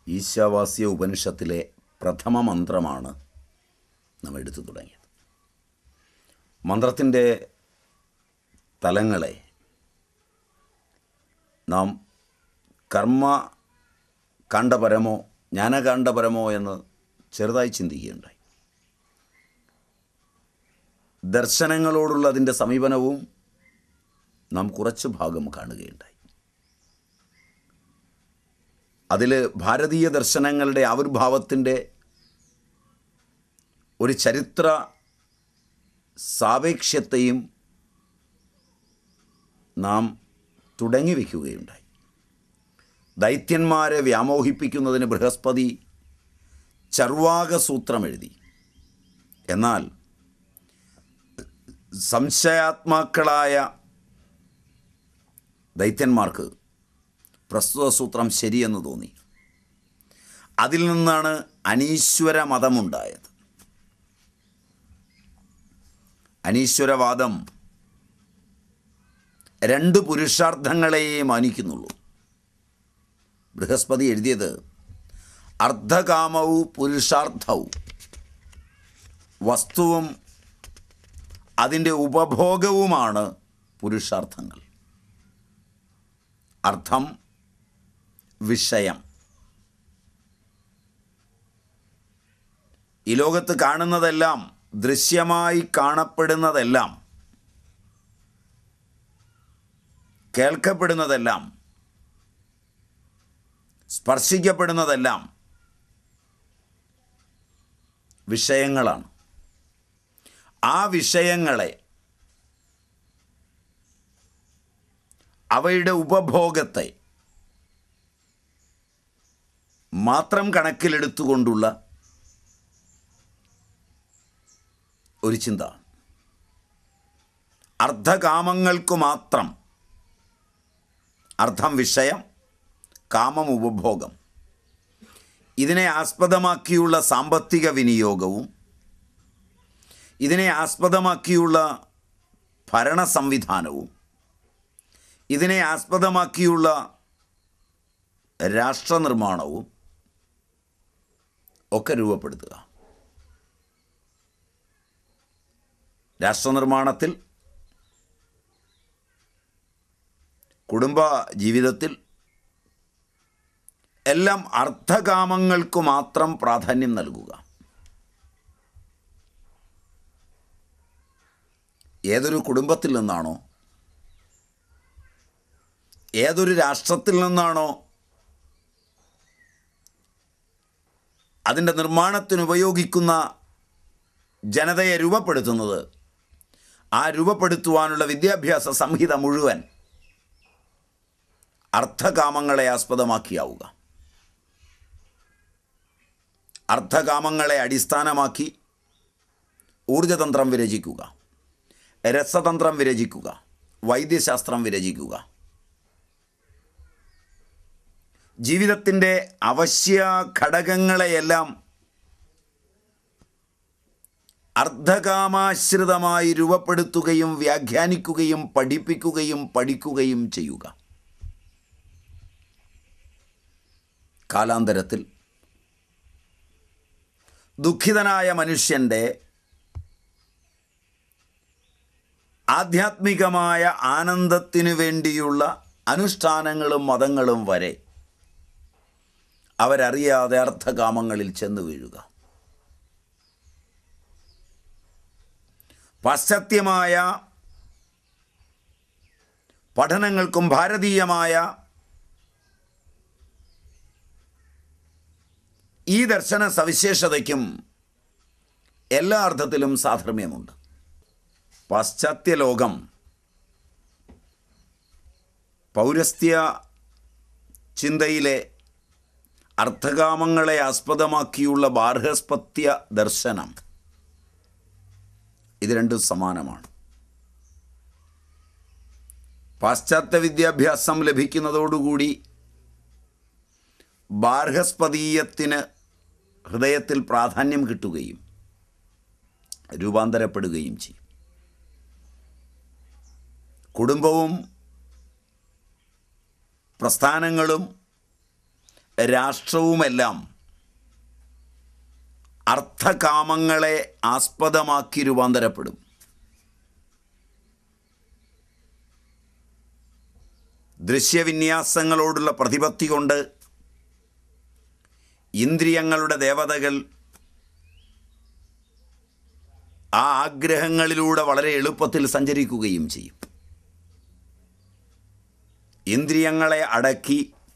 ഈശാവാസ്യ ഉപനിഷത്തിലെ പ്രഥമ മന്ത്രമാണ് നാം എടുത്തു തുടങ്ങിയത് മന്ത്രത്തിൻ്റെ തലങ്ങളെ നാം കർമ്മ കാണ്ഡപരമോ ജ്ഞാനകാണ്ഡപരമോ എന്ന് ചെറുതായി ചിന്തിക്കുകയുണ്ടായി ദർശനങ്ങളോടുള്ള അതിൻ്റെ സമീപനവും നാം കുറച്ച് ഭാഗം കാണുകയുണ്ടായി അതിൽ ഭാരതീയ ദർശനങ്ങളുടെ ആവിർഭാവത്തിൻ്റെ ഒരു ചരിത്ര സാപേക്ഷ്യത്തെയും നാം തുടങ്ങി വയ്ക്കുകയുണ്ടായി ദൈത്യന്മാരെ വ്യാമോഹിപ്പിക്കുന്നതിന് ബൃഹസ്പതി ചർവാകസൂത്രം എഴുതി എന്നാൽ സംശയാത്മാക്കളായ ദൈത്യന്മാർക്ക് പ്രസ്തുത സൂത്രം ശരിയെന്ന് തോന്നി അതിൽ നിന്നാണ് അനീശ്വര മതമുണ്ടായത് അനീശ്വരവാദം രണ്ട് പുരുഷാർത്ഥങ്ങളെയേ മാനിക്കുന്നുള്ളൂ ബൃഹസ്പതി എഴുതിയത് അർദ്ധകാമവും പുരുഷാർത്ഥവും വസ്തുവും അതിൻ്റെ ഉപഭോഗവുമാണ് പുരുഷാർത്ഥങ്ങൾ അർത്ഥം വിഷയം ഈ ലോകത്ത് കാണുന്നതെല്ലാം ദൃശ്യമായി കാണപ്പെടുന്നതെല്ലാം കേൾക്കപ്പെടുന്നതെല്ലാം സ്പർശിക്കപ്പെടുന്നതെല്ലാം വിഷയങ്ങളാണ് ആ വിഷയങ്ങളെ അവയുടെ ഉപഭോഗത്തെ മാത്രം കണക്കിലെടുത്തുകൊണ്ടുള്ള ഒരു ചിന്ത അർദ്ധകാമങ്ങൾക്ക് മാത്രം അർത്ഥം വിഷയം കാമം ഉപഭോഗം ഇതിനെ ആസ്പദമാക്കിയുള്ള സാമ്പത്തിക വിനിയോഗവും ഇതിനെ ആസ്പദമാക്കിയുള്ള ഭരണ സംവിധാനവും ഇതിനെ ആസ്പദമാക്കിയുള്ള രാഷ്ട്രനിർമ്മാണവും ഒക്കെ രൂപപ്പെടുത്തുക രാഷ്ട്രനിർമ്മാണത്തിൽ കുടുംബ ജീവിതത്തിൽ എല്ലാം അർത്ഥകാമങ്ങൾക്ക് മാത്രം പ്രാധാന്യം നൽകുക ഏതൊരു കുടുംബത്തിൽ നിന്നാണോ ഏതൊരു രാഷ്ട്രത്തിൽ നിന്നാണോ അതിൻ്റെ നിർമ്മാണത്തിന് ഉപയോഗിക്കുന്ന ജനതയെ രൂപപ്പെടുത്തുന്നത് ആ രൂപപ്പെടുത്തുവാനുള്ള വിദ്യാഭ്യാസ സംഹിത മുഴുവൻ അർത്ഥകാമങ്ങളെ ആസ്പദമാക്കിയാവുക അർത്ഥകാമങ്ങളെ അടിസ്ഥാനമാക്കി ഊർജതന്ത്രം വിരചിക്കുക രസതന്ത്രം വിരചിക്കുക വൈദ്യശാസ്ത്രം വിരചിക്കുക ജീവിതത്തിൻ്റെ അവശ്യ ഘടകങ്ങളെയെല്ലാം അർദ്ധകാമാശ്രിതമായി രൂപപ്പെടുത്തുകയും വ്യാഖ്യാനിക്കുകയും പഠിപ്പിക്കുകയും പഠിക്കുകയും ചെയ്യുക കാലാന്തരത്തിൽ ദുഃഖിതനായ മനുഷ്യൻ്റെ ആധ്യാത്മികമായ ആനന്ദത്തിനു വേണ്ടിയുള്ള അനുഷ്ഠാനങ്ങളും മതങ്ങളും വരെ അവരറിയാതെ അർത്ഥകാമങ്ങളിൽ ചെന്നു വീഴുക പാശ്ചാത്യമായ പഠനങ്ങൾക്കും ഭാരതീയമായ ഈ ദർശന സവിശേഷതയ്ക്കും എല്ലാ അർത്ഥത്തിലും സാധർമ്യമുണ്ട് പാശ്ചാത്യ ലോകം പൗരസ്ത്യ ചിന്തയിലെ അർത്ഥകാമങ്ങളെ ആസ്പദമാക്കിയുള്ള ബാർഹസ്പത്യ ദർശനം ഇത് രണ്ടും സമാനമാണ് പാശ്ചാത്യ വിദ്യാഭ്യാസം ലഭിക്കുന്നതോടുകൂടി ബാർഹസ്പതീയത്തിന് ഹൃദയത്തിൽ പ്രാധാന്യം കിട്ടുകയും രൂപാന്തരപ്പെടുകയും ചെയ്യും കുടുംബവും പ്രസ്ഥാനങ്ങളും രാഷ്ട്രവുമെല്ലാം അർത്ഥകാമങ്ങളെ ആസ്പദമാക്കി രൂപാന്തരപ്പെടും ദൃശ്യവിന്യാസങ്ങളോടുള്ള പ്രതിപത്തി കൊണ്ട് ഇന്ദ്രിയങ്ങളുടെ ദേവതകൾ ആ ആഗ്രഹങ്ങളിലൂടെ വളരെ എളുപ്പത്തിൽ സഞ്ചരിക്കുകയും ചെയ്യും ഇന്ദ്രിയങ്ങളെ അടക്കി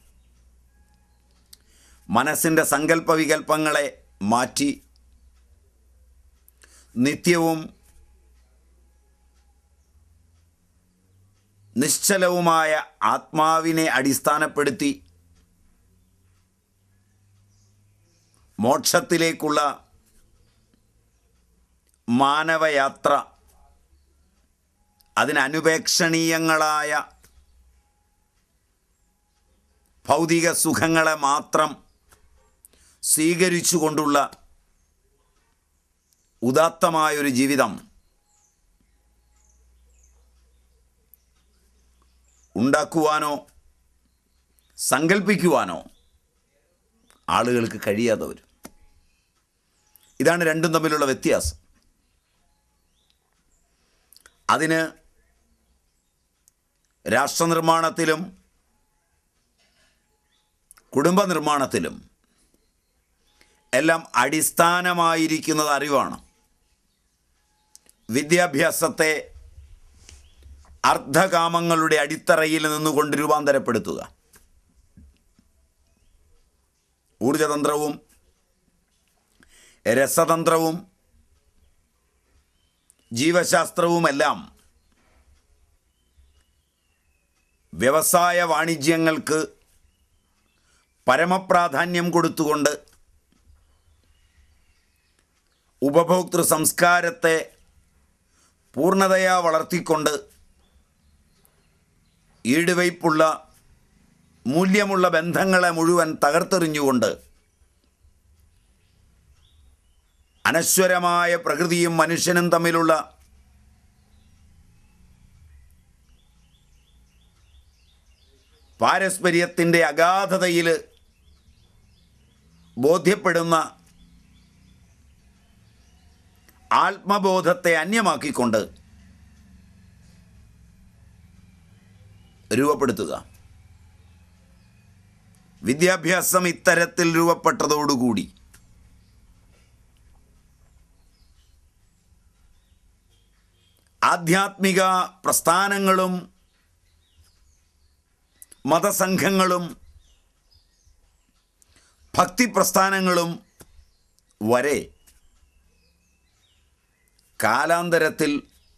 മനസ്സിൻ്റെ സങ്കല്പ വികല്പങ്ങളെ മാറ്റി നിത്യവും നിശ്ചലവുമായ ആത്മാവിനെ അടിസ്ഥാനപ്പെടുത്തി മോക്ഷത്തിലേക്കുള്ള മാനവയാത്ര അതിനനുപേക്ഷണീയങ്ങളായ ഭൗതിക സുഖങ്ങളെ മാത്രം സ്വീകരിച്ചുകൊണ്ടുള്ള ഉദാത്തമായൊരു ജീവിതം ഉണ്ടാക്കുവാനോ സങ്കല്പിക്കുവാനോ ആളുകൾക്ക് കഴിയാതെ വരും ഇതാണ് രണ്ടും തമ്മിലുള്ള വ്യത്യാസം അതിന് രാഷ്ട്രനിർമ്മാണത്തിലും കുടുംബ നിർമ്മാണത്തിലും എല്ലാം അടിസ്ഥാനമായിരിക്കുന്നത് അറിവാണ് വിദ്യാഭ്യാസത്തെ അർദ്ധകാമങ്ങളുടെ അടിത്തറയിൽ നിന്നുകൊണ്ട് രൂപാന്തരപ്പെടുത്തുക ഊർജതന്ത്രവും രസതന്ത്രവും ജീവശാസ്ത്രവുമെല്ലാം വ്യവസായ വാണിജ്യങ്ങൾക്ക് പരമപ്രാധാന്യം കൊടുത്തുകൊണ്ട് ഉപഭോക്തൃ സംസ്കാരത്തെ പൂർണ്ണതയാ വളർത്തിക്കൊണ്ട് ഈടുവയ്പുള്ള മൂല്യമുള്ള ബന്ധങ്ങളെ മുഴുവൻ തകർത്തെറിഞ്ഞുകൊണ്ട് അനശ്വരമായ പ്രകൃതിയും മനുഷ്യനും തമ്മിലുള്ള പാരസ്പര്യത്തിൻ്റെ അഗാധതയിൽ ബോധ്യപ്പെടുന്ന ആത്മബോധത്തെ അന്യമാക്കിക്കൊണ്ട് രൂപപ്പെടുത്തുക വിദ്യാഭ്യാസം ഇത്തരത്തിൽ രൂപപ്പെട്ടതോടുകൂടി ആധ്യാത്മിക പ്രസ്ഥാനങ്ങളും മതസംഘങ്ങളും ഭക്തി പ്രസ്ഥാനങ്ങളും വരെ കാലാന്തരത്തിൽ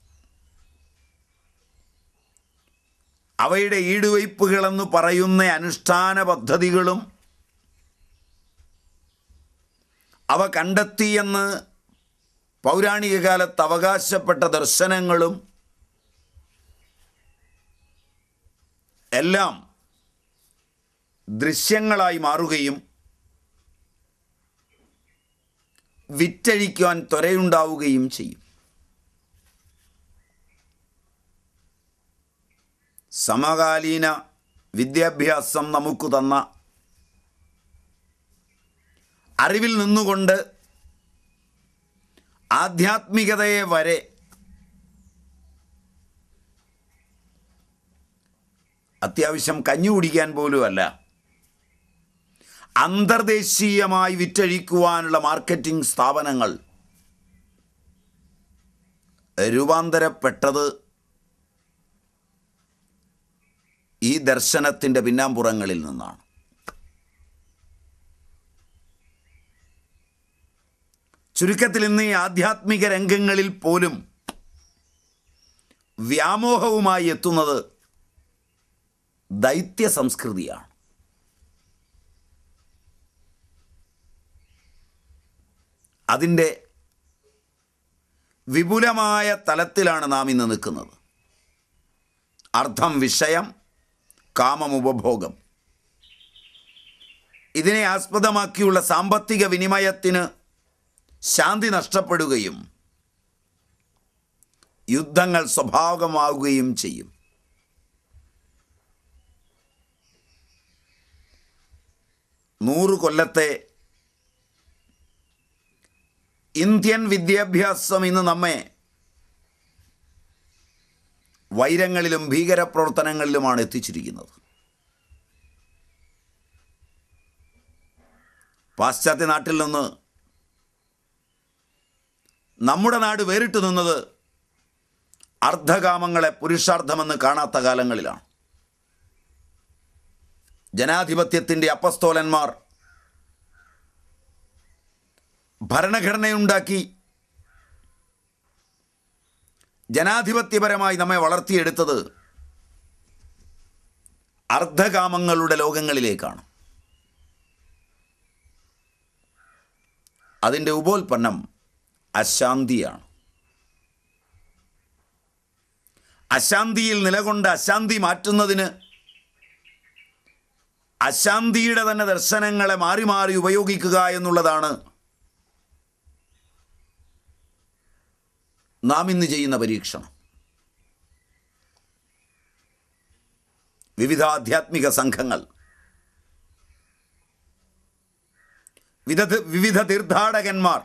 അവയുടെ ഈടുവയ്പ്പുകളെന്ന് പറയുന്ന അനുഷ്ഠാന പദ്ധതികളും അവ കണ്ടെത്തിയെന്ന് പൗരാണിക കാലത്ത് അവകാശപ്പെട്ട ദർശനങ്ങളും എല്ലാം ദൃശ്യങ്ങളായി മാറുകയും വിറ്റഴിക്കുവാൻ ത്വരയുണ്ടാവുകയും ചെയ്യും സമകാലീന വിദ്യാഭ്യാസം നമുക്ക് തന്ന അറിവിൽ നിന്നുകൊണ്ട് ആധ്യാത്മികതയെ വരെ അത്യാവശ്യം കഞ്ഞി കുടിക്കാൻ പോലുമല്ല അന്തർദേശീയമായി വിറ്റഴിക്കുവാനുള്ള മാർക്കറ്റിംഗ് സ്ഥാപനങ്ങൾ രൂപാന്തരപ്പെട്ടത് ഈ ദർശനത്തിൻ്റെ പിന്നാമ്പുറങ്ങളിൽ നിന്നാണ് ചുരുക്കത്തിൽ ഇന്ന് ഈ ആധ്യാത്മിക രംഗങ്ങളിൽ പോലും വ്യാമോഹവുമായി എത്തുന്നത് ദൈത്യ സംസ്കൃതിയാണ് അതിൻ്റെ വിപുലമായ തലത്തിലാണ് നാം ഇന്ന് നിൽക്കുന്നത് അർത്ഥം വിഷയം കാമം ഉപഭോഗം ഇതിനെ ആസ്പദമാക്കിയുള്ള സാമ്പത്തിക വിനിമയത്തിന് ശാന്തി നഷ്ടപ്പെടുകയും യുദ്ധങ്ങൾ സ്വാഭാവികമാവുകയും ചെയ്യും നൂറ് കൊല്ലത്തെ ഇന്ത്യൻ വിദ്യാഭ്യാസം ഇന്ന് നമ്മെ വൈരങ്ങളിലും ഭീകരപ്രവർത്തനങ്ങളിലുമാണ് എത്തിച്ചിരിക്കുന്നത് പാശ്ചാത്യ നാട്ടിൽ നിന്ന് നമ്മുടെ നാട് വേറിട്ട് നിന്നത് അർദ്ധകാമങ്ങളെ പുരുഷാർത്ഥമെന്ന് കാണാത്ത കാലങ്ങളിലാണ് ജനാധിപത്യത്തിൻ്റെ അപ്പസ്തോലന്മാർ ഭരണഘടനയുണ്ടാക്കി ജനാധിപത്യപരമായി നമ്മെ വളർത്തിയെടുത്തത് അർദ്ധകാമങ്ങളുടെ ലോകങ്ങളിലേക്കാണ് അതിൻ്റെ ഉപോൽപ്പന്നം അശാന്തിയാണ് അശാന്തിയിൽ നിലകൊണ്ട് അശാന്തി മാറ്റുന്നതിന് അശാന്തിയുടെ തന്നെ ദർശനങ്ങളെ മാറി മാറി ഉപയോഗിക്കുക എന്നുള്ളതാണ് നാം ഇന്ന് ചെയ്യുന്ന പരീക്ഷണം വിവിധ ആധ്യാത്മിക സംഘങ്ങൾ വിവിധ വിവിധ തീർത്ഥാടകന്മാർ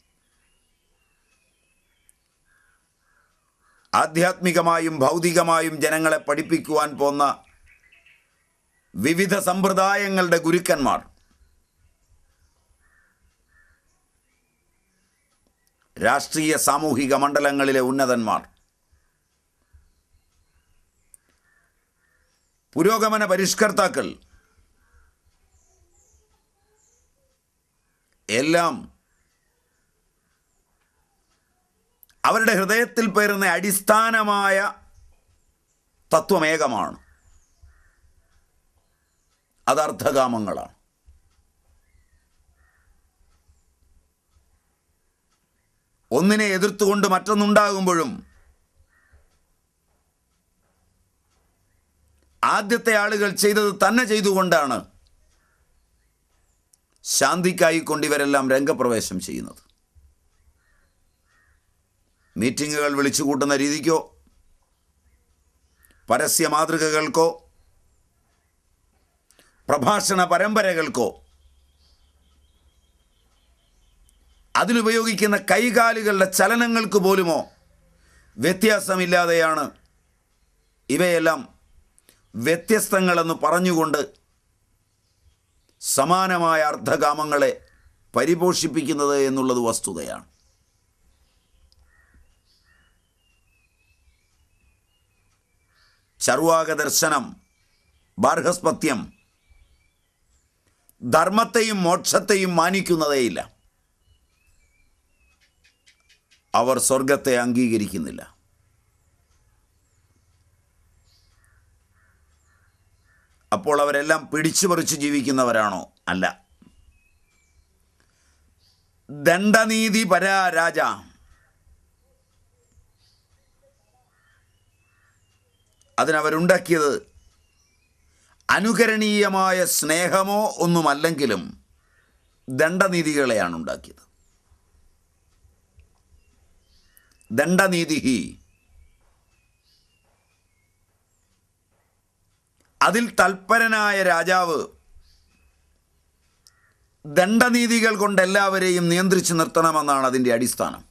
ആധ്യാത്മികമായും ഭൗതികമായും ജനങ്ങളെ പഠിപ്പിക്കുവാൻ പോന്ന വിവിധ സമ്പ്രദായങ്ങളുടെ ഗുരുക്കന്മാർ രാഷ്ട്രീയ സാമൂഹിക മണ്ഡലങ്ങളിലെ ഉന്നതന്മാർ പുരോഗമന പരിഷ്കർത്താക്കൾ എല്ലാം അവരുടെ ഹൃദയത്തിൽ പേരുന്ന അടിസ്ഥാനമായ തത്വമേകമാണ് അത് അർത്ഥകാമങ്ങളാണ് ഒന്നിനെ എതിർത്തുകൊണ്ട് മറ്റൊന്നുണ്ടാകുമ്പോഴും ആദ്യത്തെ ആളുകൾ ചെയ്തത് തന്നെ ചെയ്തുകൊണ്ടാണ് ശാന്തിക്കായി കൊണ്ടിവരെല്ലാം രംഗപ്രവേശം ചെയ്യുന്നത് മീറ്റിങ്ങുകൾ വിളിച്ചു കൂട്ടുന്ന രീതിക്കോ പരസ്യ മാതൃകകൾക്കോ പ്രഭാഷണ പരമ്പരകൾക്കോ അതിലുപയോഗിക്കുന്ന കൈകാലുകളുടെ ചലനങ്ങൾക്ക് പോലുമോ വ്യത്യാസമില്ലാതെയാണ് ഇവയെല്ലാം വ്യത്യസ്തങ്ങളെന്ന് പറഞ്ഞുകൊണ്ട് സമാനമായ അർത്ഥകാമങ്ങളെ പരിപോഷിപ്പിക്കുന്നത് എന്നുള്ളത് വസ്തുതയാണ് ചർവാക ദർശനം ബാർഹസ്പത്യം ധർമ്മത്തെയും മോക്ഷത്തെയും മാനിക്കുന്നതേയില്ല അവർ സ്വർഗത്തെ അംഗീകരിക്കുന്നില്ല അപ്പോൾ അവരെല്ലാം പിടിച്ചു പറിച്ച് ജീവിക്കുന്നവരാണോ അല്ല ദണ്ഡനീതി പരാ രാജ അതിനവരുണ്ടാക്കിയത് അനുകരണീയമായ സ്നേഹമോ ഒന്നുമല്ലെങ്കിലും ദണ്ഡനീതികളെയാണ് ഉണ്ടാക്കിയത് ദണ്ഡനീതി അതിൽ തൽപരനായ രാജാവ് ദണ്ഡനീതികൾ കൊണ്ട് എല്ലാവരെയും നിയന്ത്രിച്ചു നിർത്തണമെന്നാണ് അതിൻ്റെ അടിസ്ഥാനം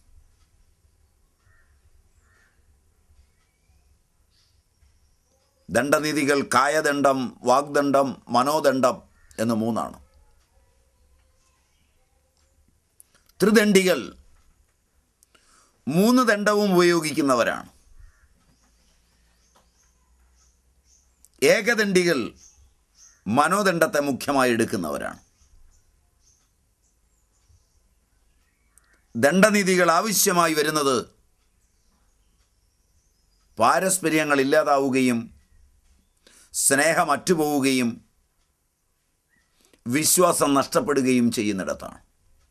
ദണ്ഡനീതികൾ കായദണ്ഡം വാഗ്ദണ്ഡം മനോദണ്ഡം എന്ന് മൂന്നാണ് ത്രിദണ്ഡികൾ മൂന്ന് ദണ്ഡവും ഉപയോഗിക്കുന്നവരാണ് ഏകദണ്ഡികൾ മനോദണ്ഡത്തെ മുഖ്യമായി എടുക്കുന്നവരാണ് ദണ്ഡനീതികൾ ആവശ്യമായി വരുന്നത് പാരസ്പര്യങ്ങൾ ഇല്ലാതാവുകയും സ്നേഹം അറ്റുപോവുകയും വിശ്വാസം നഷ്ടപ്പെടുകയും ചെയ്യുന്നിടത്താണ്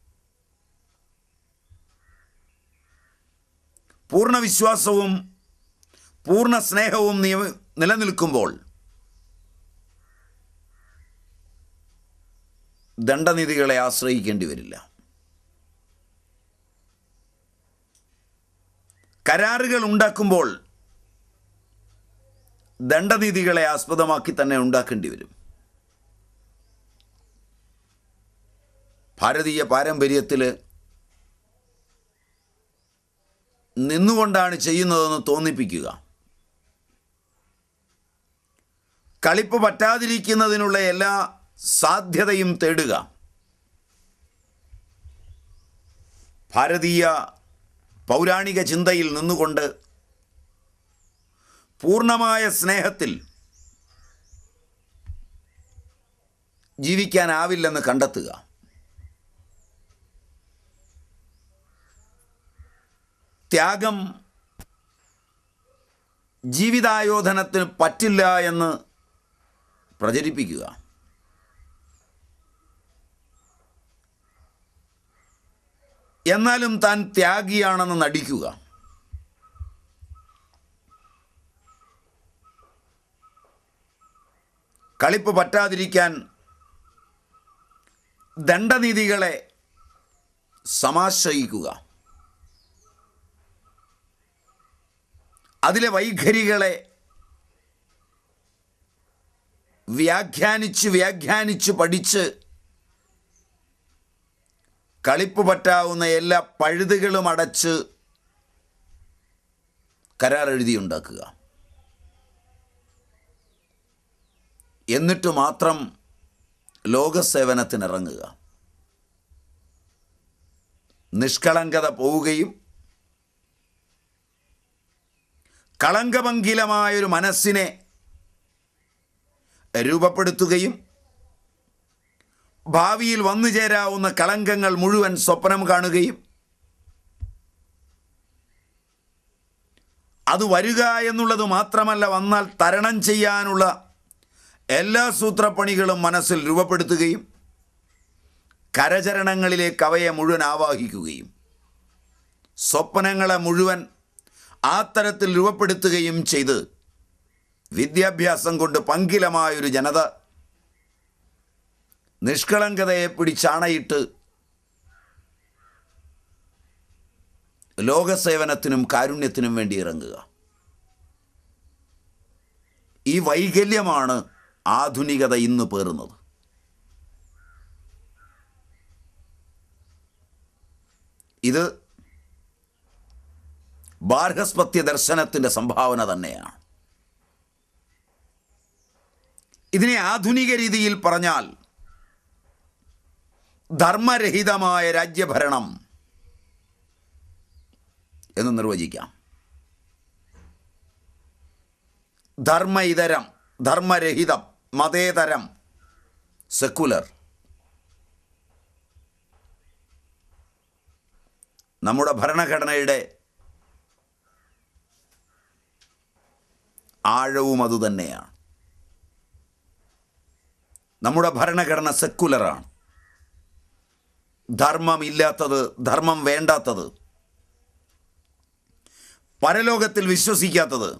പൂർണ്ണ വിശ്വാസവും പൂർണ്ണ സ്നേഹവും നിയമ നിലനിൽക്കുമ്പോൾ ദണ്ഡനീതികളെ ആശ്രയിക്കേണ്ടി വരില്ല കരാറുകൾ ഉണ്ടാക്കുമ്പോൾ ദണ്ഡനീതികളെ ആസ്പദമാക്കി തന്നെ ഉണ്ടാക്കേണ്ടി വരും ഭാരതീയ പാരമ്പര്യത്തിൽ നിന്നുകൊണ്ടാണ് ചെയ്യുന്നതെന്ന് തോന്നിപ്പിക്കുക കളിപ്പ് പറ്റാതിരിക്കുന്നതിനുള്ള എല്ലാ സാധ്യതയും തേടുക ഭാരതീയ പൗരാണിക ചിന്തയിൽ നിന്നുകൊണ്ട് പൂർണ്ണമായ സ്നേഹത്തിൽ ജീവിക്കാനാവില്ലെന്ന് കണ്ടെത്തുക ത്യാഗം ജീവിതായോധനത്തിന് പറ്റില്ല എന്ന് പ്രചരിപ്പിക്കുക എന്നാലും താൻ ത്യാഗിയാണെന്ന് നടിക്കുക കളിപ്പ് പറ്റാതിരിക്കാൻ ദണ്ഡനീതികളെ സമാശ്രയിക്കുക അതിലെ വൈഖരികളെ വ്യാഖ്യാനിച്ച് വ്യാഖ്യാനിച്ച് പഠിച്ച് കളിപ്പ് പറ്റാവുന്ന എല്ലാ പഴുതുകളും അടച്ച് കരാർ എഴുതിയുണ്ടാക്കുക എന്നിട്ട് മാത്രം ലോകസേവനത്തിനിറങ്ങുക നിഷ്കളങ്കത പോവുകയും കളങ്കമംഗിലമായൊരു മനസ്സിനെ രൂപപ്പെടുത്തുകയും ഭാവിയിൽ വന്നു ചേരാവുന്ന കളങ്കങ്ങൾ മുഴുവൻ സ്വപ്നം കാണുകയും അത് വരിക എന്നുള്ളത് മാത്രമല്ല വന്നാൽ തരണം ചെയ്യാനുള്ള എല്ലാ സൂത്രപ്പണികളും മനസ്സിൽ രൂപപ്പെടുത്തുകയും കരചരണങ്ങളിലേക്ക് അവയെ മുഴുവൻ ആവാഹിക്കുകയും സ്വപ്നങ്ങളെ മുഴുവൻ ആ തരത്തിൽ രൂപപ്പെടുത്തുകയും ചെയ്ത് വിദ്യാഭ്യാസം കൊണ്ട് പങ്കിലമായൊരു ജനത നിഷ്കളങ്കതയെ പിടിച്ചാണയിട്ട് ലോകസേവനത്തിനും കാരുണ്യത്തിനും വേണ്ടി ഇറങ്ങുക ഈ വൈകല്യമാണ് ആധുനികത ഇന്ന് പേറുന്നത് ഇത് ബാർഹസ്പത്യ ദർശനത്തിൻ്റെ സംഭാവന തന്നെയാണ് ഇതിനെ ആധുനിക രീതിയിൽ പറഞ്ഞാൽ ധർമ്മരഹിതമായ രാജ്യഭരണം എന്ന് നിർവചിക്കാം ധർമ്മ ഇതരം ധർമ്മരഹിതം മതേതരം സെക്കുലർ നമ്മുടെ ഭരണഘടനയുടെ ആഴവും അതുതന്നെയാണ് നമ്മുടെ ഭരണഘടന സെക്കുലറാണ് ധർമ്മമില്ലാത്തത് ധർമ്മം വേണ്ടാത്തത് പരലോകത്തിൽ വിശ്വസിക്കാത്തത്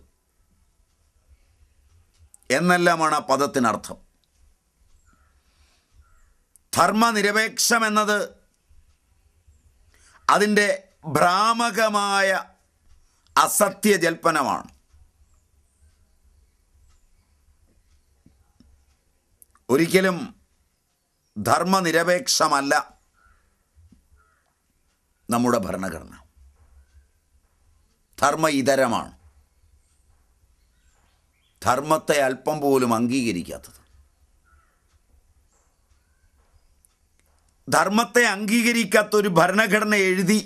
എന്നെല്ലാമാണ് ആ പദത്തിനർത്ഥം ധർമ്മനിരപേക്ഷമെന്നത് അതിൻ്റെ ഭ്രാമകമായ അസത്യജൽപ്പനമാണ് ഒരിക്കലും ധർമ്മനിരപേക്ഷമല്ല നമ്മുടെ ഭരണഘടന ധർമ്മ ഇതരമാണ് ധർമ്മത്തെ അല്പം പോലും അംഗീകരിക്കാത്തത് ധർമ്മത്തെ അംഗീകരിക്കാത്ത ഒരു ഭരണഘടന എഴുതി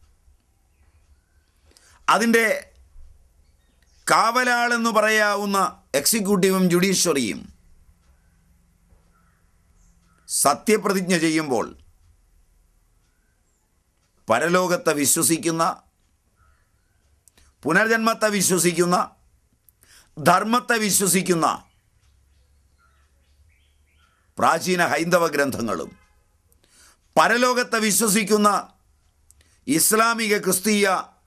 അതിൻ്റെ കാവലാളെന്ന് പറയാവുന്ന എക്സിക്യൂട്ടീവും ജുഡീഷ്യറിയും സത്യപ്രതിജ്ഞ ചെയ്യുമ്പോൾ പരലോകത്തെ വിശ്വസിക്കുന്ന പുനർജന്മത്തെ വിശ്വസിക്കുന്ന ധർമ്മത്തെ വിശ്വസിക്കുന്ന പ്രാചീന ഹൈന്ദവ ഗ്രന്ഥങ്ങളും പരലോകത്തെ വിശ്വസിക്കുന്ന ഇസ്ലാമിക ക്രിസ്തീയ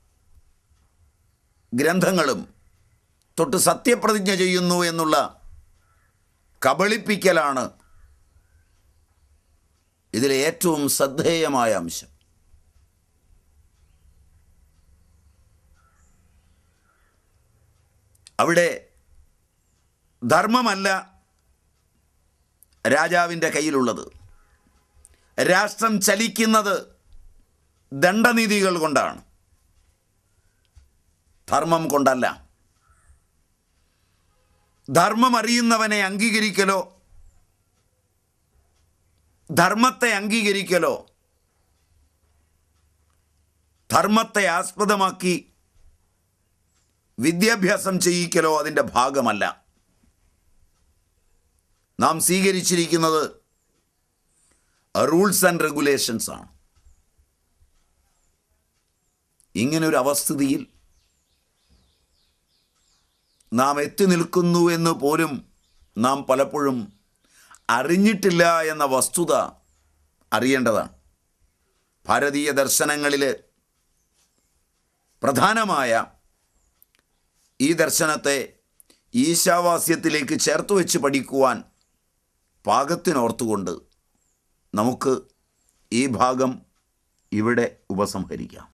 ഗ്രന്ഥങ്ങളും തൊട്ട് സത്യപ്രതിജ്ഞ ചെയ്യുന്നു എന്നുള്ള കബളിപ്പിക്കലാണ് ഇതിലെ ഏറ്റവും ശ്രദ്ധേയമായ അംശം അവിടെ ധർമ്മമല്ല രാജാവിൻ്റെ കയ്യിലുള്ളത് രാഷ്ട്രം ചലിക്കുന്നത് ദണ്ഡനീതികൾ കൊണ്ടാണ് ധർമ്മം കൊണ്ടല്ല ധർമ്മം അറിയുന്നവനെ അംഗീകരിക്കലോ ധർമ്മത്തെ അംഗീകരിക്കലോ ധർമ്മത്തെ ആസ്പദമാക്കി വിദ്യാഭ്യാസം ചെയ്യിക്കലോ അതിൻ്റെ ഭാഗമല്ല നാം സ്വീകരിച്ചിരിക്കുന്നത് റൂൾസ് ആൻഡ് റെഗുലേഷൻസ് ആണ് ഇങ്ങനൊരു അവസ്ഥിതിയിൽ നാം എത്തി നിൽക്കുന്നു എന്ന് പോലും നാം പലപ്പോഴും അറിഞ്ഞിട്ടില്ല എന്ന വസ്തുത അറിയേണ്ടതാണ് ഭാരതീയ ദർശനങ്ങളിൽ പ്രധാനമായ ഈ ദർശനത്തെ ഈശാവാസ്യത്തിലേക്ക് ചേർത്ത് വെച്ച് പഠിക്കുവാൻ പാകത്തിനോർത്തുകൊണ്ട് നമുക്ക് ഈ ഭാഗം ഇവിടെ ഉപസംഹരിക്കാം